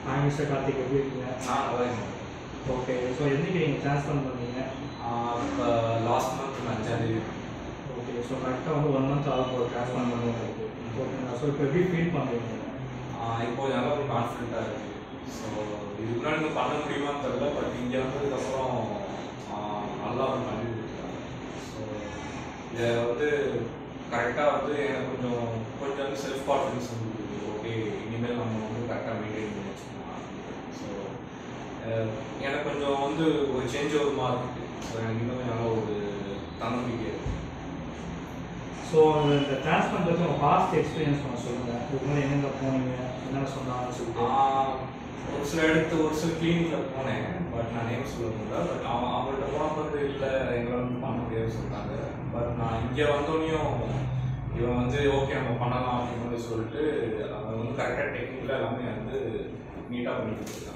Hi mister Karthik எப்படி இருக்கீங்க நான் நல்லா இருக்கேன் ஓகே ஸோ என்னைக்கு நீங்கள் ட்ரான்ஸ்ஃபர் பண்ணீங்க இப்போ லாஸ்ட் மந்த் அஞ்சாந்தேதி ஓகே ஸோ கரெக்டாக வந்து ஒன் மந்த் ஆக போகுது ட்ரான்ஸ்ஃபர் பண்ணுறது ஓகேங்களா ஸோ இப்போ எப்படி ஃபீல் பண்ணுறீங்க இப்போ நல்லா ஒரு கான்ஃபிடென்ட்டாக இருக்குது ஸோ இதுக்கு முன்னாடி இன்னும் பண்ண முடியுமான்னு தெரியல பட் இங்கே வந்ததுக்கப்புறம் ஆஹ், நல்லா வந்து பண்ணி கொடுத்துருக்காங்க ஸோ இதை வந்து கரெக்டாக வந்து எனக்கு கொஞ்சம் கொஞ்சம் வந்து செல்ஃப் கான்ஃபிடன்ஸ் வந்து ஓகே இனிமேல் நம்ம வந்து கரெக்டாக மெயின்டைன் பண்ணி வச்சுக்கலாம் ஸோ எனக்கு கொஞ்சம் வந்து ஒரு சேஞ்ச் ஓவர் மாதிரி இருக்குது ஸோ எனக்கு இன்னும் நல்லா ஒரு தன்னம்பிக்கை இருக்குது ஸோ இந்த ட்ரான்ஸ்ஃபர் பற்றி உங்கள் பாஸ்ட் எக்ஸ்பீரியன்ஸ் பண்ண சொல்லுங்கள் இதுக்கு முன்னாடி எங்கெங்க போனீங்க என்னென்ன சொன்னாங்கன்னு சொல்லிட்டு ஆஹ் ஒரு சில இடத்து ஒரு சில கிளினிக்கில் போனேன் பட் நான் நேம் சொல்ல முடியல பட் அவன் அவங்கள்ட்ட போனப்ப வந்து இல்லை எங்களால் வந்து பண்ண முடியாதுன்னு சொல்லிட்டாங்க பட் நான் இங்கே வந்தோடனையும் இவன் வந்து ஓகே நம்ம பண்ணலாம் அப்படின்னு மாதிரி சொல்லிட்டு அவன் வந்து கரெக்டாக டெக்னிக்கலாக எல்லாமே வந்து நீட்டாக பண்ணி கொடுத்துருக்காங்க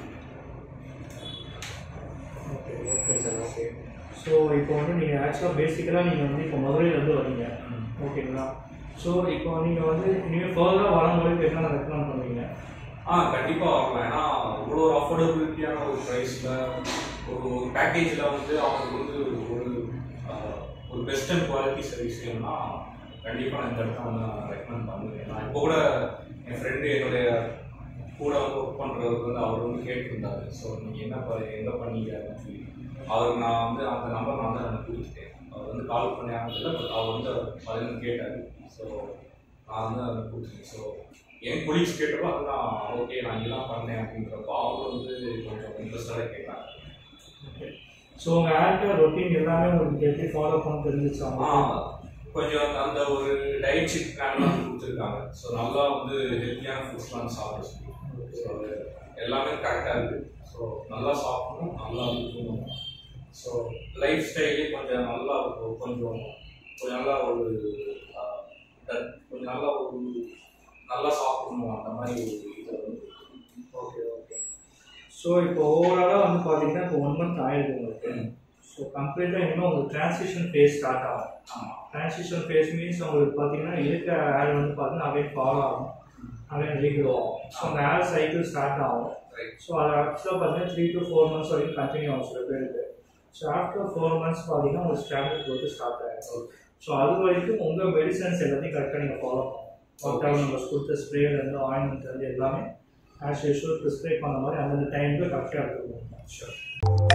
okay okay sir okay so இப்போ வந்து நீங்கள் ஆக்சுவலாக பேசிக்கலாக நீங்கள் வந்து இப்போ மதுரையிலேருந்து வரீங்க ஓகேங்களா ஸோ இப்போ நீங்கள் வந்து இனிமேல் ஃபர்தராக வரும்போது இப்போ என்ன ரெக்கமெண்ட் பண்ணுவீங்க ஆ கண்டிப்பாக வரலாம் ஏன்னா இவ்வளோ ஒரு அஃபோர்டபுலிட்டியான ஒரு ப்ரைஸில் ஒரு ஒரு பேக்கேஜில் வந்து அவங்களுக்கு வந்து ஒரு ஆஹ், ஒரு பெஸ்ட் அண்ட் குவாலிட்டி சர்வீஸ் வேணும்னா கண்டிப்பாக நான் இந்த இடத்த வந்து நான் ரெக்கமெண்ட் பண்ணுவேன் நான் இப்போ கூட என் ஃப்ரெண்டு என்னுடைய கூட வந்து ஒர்க் பண்ணுறவர் வந்து அவர் வந்து கேட்டிருந்தாரு ஸோ நீங்கள் என்ன ப எங்கே பண்ணீங்க அப்படின்னு சொல்லி அவருக்கு நான் வந்து அந்த நம்பர் நான் வந்து எனக்கு கொடுத்துட்டேன் அவர் வந்து கால் பண்ணி ஆனதில்லை பட் அவர் வந்து பதில் கேட்டார் ஸோ நான் வந்து அதை கொடுத்துட்டேன் ஸோ என் கொலீக்ஸ் கேட்டப்போ அது நான் ஓகே நான் இதெல்லாம் பண்ணேன் அப்படின்றப்போ அவங்க வந்து கொஞ்சம் இன்ட்ரெஸ்டாக கேட்டாங்க ஓகே ஸோ உங்கள் ஆக்டர் ரொட்டீன் எல்லாமே உங்களுக்கு எப்படி ஃபாலோ பண்ண தெரிஞ்சிச்சா ஆ, கொஞ்சம் அந்த- அந்த ஒரு டயட் ஷீட் பிளான்லாம் வந்து கொடுத்துருக்காங்க ஸோ நல்லா வந்து ஹெல்த்தியான ஃபுட்ஸ்லாம் சாப்பிட சொல்லி ஸோ எல்லாமே கரெக்டாக இருக்குது ஸோ நல்லா சாப்பிடணும் நல்லா இருக்கணும் ஸோ லைஃப் ஸ்டைலே கொஞ்சம் நல்லா இருக்கும். கொஞ்சம் கொஞ்சம் நல்லா ஒரு ஆ, ட- கொஞ்சம் நல்லா ஒரு நல்லா சாப்பிடணும் அந்த மாதிரி ஒரு இது வந்து ஓகே ஓகே ஸோ இப்போ ஓவராலாக வந்து பார்த்தீங்கன்னா இப்போ ஒன் மந்த் ஆயிடுது உங்களுக்கு ஸோ கம்ப்ளீட்டாக இன்னும் உங்களுக்கு டிரான்சிஷன் ஃபேஸ் ஸ்டார்ட் ஆகும் ஆமாம் டிரான்சிஷன் ஃபேஸ் மீன்ஸ் உங்களுக்கு பார்த்தீங்கன்னா இருக்கிற ஆட் வந்து பார்த்தீங்கன்னா அப்படியே ஃபாலோ ஆகும் அப்படியே ரீக்ரோ ஆகும் ஸோ அந்த ஆட் சைக்கிள் ஸ்டார்ட் ஆகும் ரைட் ஸோ அது ஆக்சுவலாக பார்த்தீங்கன்னா த்ரீ டு ஃபோர் மந்த்ஸ் வரைக்கும் கண்டினியூ ஆகும் சில பேருக்கு ஸோ ஆஃப்டர் ஃபோர் மந்த்ஸ் பார்த்தீங்கன்னா உங்களுக்கு ஸ்டாண்டர்ட் growth ஸ்டார்ட் ஆகிடும் ஸோ அது வரைக்கும் உங்கள் மெடிசன்ஸ் எல்லாத்தையும் கரெக்டாக நீங்கள் ஃபாலோ பண்ணணும் டாக்டர் நம்ம கொடுத்த ஸ்ப்ரேலேருந்து ஆயின்மெண்ட்லேருந்து எல்லாமே ஆஸ் யூஷுவல் ப்ரிஸ்கிரைப் பண்ண மாதிரி அந்தந்த டைமில் கரெக்டாக எடுத்துக்கணும் ஷூர்